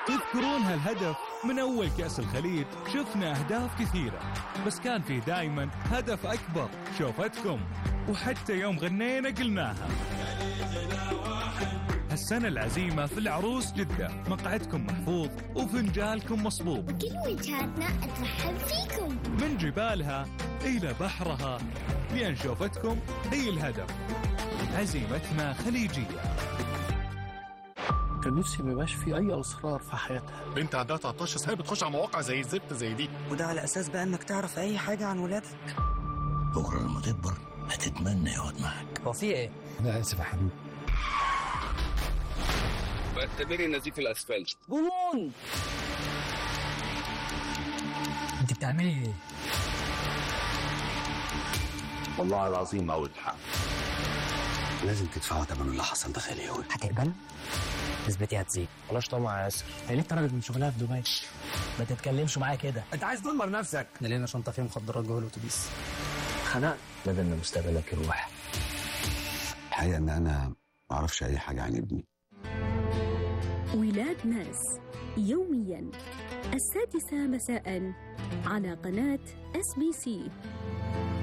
تذكرون هالهدف من أول كأس الخليج شفنا أهداف كثيرة بس كان في دايما هدف أكبر شوفتكم وحتى يوم غنينا قلناها هالسنة العزيمة في العروس جدة مقعدكم محفوظ وفنجالكم مصبوب كل وجهاتنا ترحب فيكم من جبالها إلى بحرها لأن شوفتكم هي الهدف عزيمتنا خليجية كان نفسي ما يبقاش في اي اسرار في حياتها بنت عندها 13 سنه بتخش على مواقع زي الزفت زي دي وده على اساس بقى انك تعرف اي حاجه عن ولادك بكره لما تكبر هتتمنى يقعد معاك هو في ايه انا اسف يا حبيبي واعتبري نزيف الاسفلت جنون انت بتعملي ايه والله العظيم ما قلت حق لازم تدفعوا ثمن اللي حصل ده غالي قوي هتقبل نسبتي هتزيد بلاش طمع يا ياسر هي ليه اتطردت من شغلها في دبي ما تتكلمش معايا كده انت عايز تدمر نفسك احنا لقينا شنطه فيها مخدرات جوه الاتوبيس خنقت بدل ما مستقبلك يروح الحقيقه ان انا ما اعرفش اي حاجه عن ابني ولاد ناس يوميا السادسة مساء على قناة اس بي سي